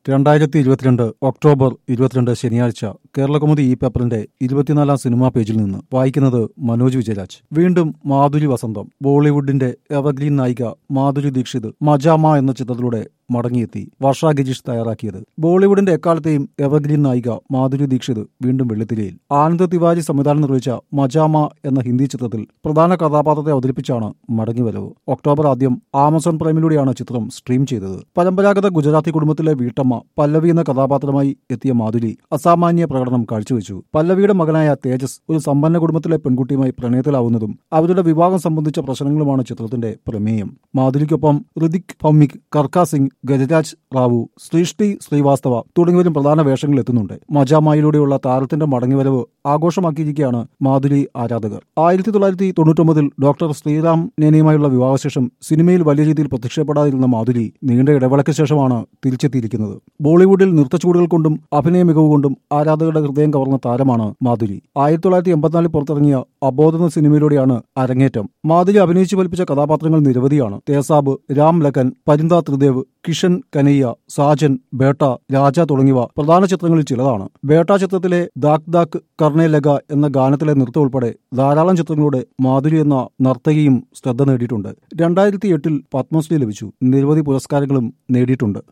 രണ്ടായിരത്തി ഇരുപത്തിരണ്ട് ഒക്ടോബർ ഇരുപത്തിരണ്ട് ശനിയാഴ്ച കേരളകൗമുദി ഈ പേപ്പറിന്റെ ഇരുപത്തിനാലാം സിനിമാ പേജിൽ നിന്ന് വായിക്കുന്നത് മനോജ് വിജയരാജ് വീണ്ടും മാധുരി വസന്തം ബോളിവുഡിന്റെ എവർഗ്രീൻ നായിക മാധുരി ദീക്ഷിത് മജാമ എന്ന ചിത്രത്തിലൂടെ മടങ്ങിയെത്തി വർഷ ഗിജീഷ് തയ്യാറാക്കിയത് ബോളിവുഡിന്റെ എക്കാലത്തെയും എവർഗ്രീൻ നായിക മാധുരി ദീക്ഷിത് വീണ്ടും വെള്ളിത്തിരയിൽ ആനന്ദ് തിവാരി സംവിധാനം നിർവഹിച്ച മജാമ എന്ന ഹിന്ദി ചിത്രത്തിൽ പ്രധാന കഥാപാത്രത്തെ അവതരിപ്പിച്ചാണ് മടങ്ങിവരവ് ഒക്ടോബർ ആദ്യം ആമസോൺ പ്രൈമിലൂടെയാണ് ചിത്രം സ്ട്രീം ചെയ്തത് പരമ്പരാഗത ഗുജറാത്തി കുടുംബത്തിലെ വീട്ടമ്മ പല്ലവി എന്ന കഥാപാത്രമായി എത്തിയ മാധുരി അസാമാന്യ പ്രകടനം കാഴ്ചവെച്ചു പല്ലവിയുടെ മകനായ തേജസ് ഒരു സമ്പന്ന കുടുംബത്തിലെ പെൺകുട്ടിയുമായി പ്രണയത്തിലാവുന്നതും അവരുടെ വിവാഹം സംബന്ധിച്ച പ്രശ്നങ്ങളുമാണ് ചിത്രത്തിന്റെ പ്രമേയം മാധുരിക്കൊപ്പം ഋതിക് ഭൗമിക് കർക്ക സിംഗ് ഗജരാജ് റാവു സൃഷ്ടി ശ്രീവാസ്തവ തുടങ്ങിയവരും പ്രധാന വേഷങ്ങളിൽ എത്തുന്നുണ്ട് മജാമായിലൂടെയുള്ള താരത്തിന്റെ മടങ്ങിവരവ് ആഘോഷമാക്കിയിരിക്കുകയാണ് മാധുരി ആരാധകർ ആയിരത്തി തൊള്ളായിരത്തി തൊണ്ണൂറ്റൊമ്പതിൽ ഡോക്ടർ ശ്രീറാം നേനിയുമായുള്ള വിവാഹശേഷം സിനിമയിൽ വലിയ രീതിയിൽ പ്രത്യക്ഷപ്പെടാതിരുന്ന മാധുരി നീണ്ട ഇടവേളയ്ക്ക് ശേഷമാണ് തിരിച്ചെത്തിയിരിക്കുന്നത് ബോളിവുഡിൽ നൃത്തച്ചുവടുകൾ കൊണ്ടും അഭിനയ മികവ് കൊണ്ടും ആരാധകരുടെ ഹൃദയം കവർന്ന താരമാണ് മാധുരി ആയിരത്തി തൊള്ളായിരത്തി എൺപത്തിനാലിൽ പുറത്തിറങ്ങിയ അബോധ എന്ന സിനിമയിലൂടെയാണ് അരങ്ങേറ്റം മാധുരി അഭിനയിച്ചു ഫലിപ്പിച്ച കഥാപാത്രങ്ങൾ നിരവധിയാണ് തേസാബ് രാം ലഖൻ പരിന്ത ത്രിദേവ് കിഷൻ കനയ്യ സാജൻ ബേട്ട രാജ തുടങ്ങിയവ പ്രധാന ചിത്രങ്ങളിൽ ചിലതാണ് ബേട്ട ചിത്രത്തിലെ ദാക് ദാക് കർണേ ലഗ എന്ന ഗാനത്തിലെ നൃത്തം ഉൾപ്പെടെ ധാരാളം ചിത്രങ്ങളുടെ മാധുരി എന്ന നർത്തകിയും ശ്രദ്ധ നേടിയിട്ടുണ്ട് രണ്ടായിരത്തി എട്ടിൽ പത്മശ്രീ ലഭിച്ചു നിരവധി പുരസ്കാരങ്ങളും നേടിയിട്ടുണ്ട്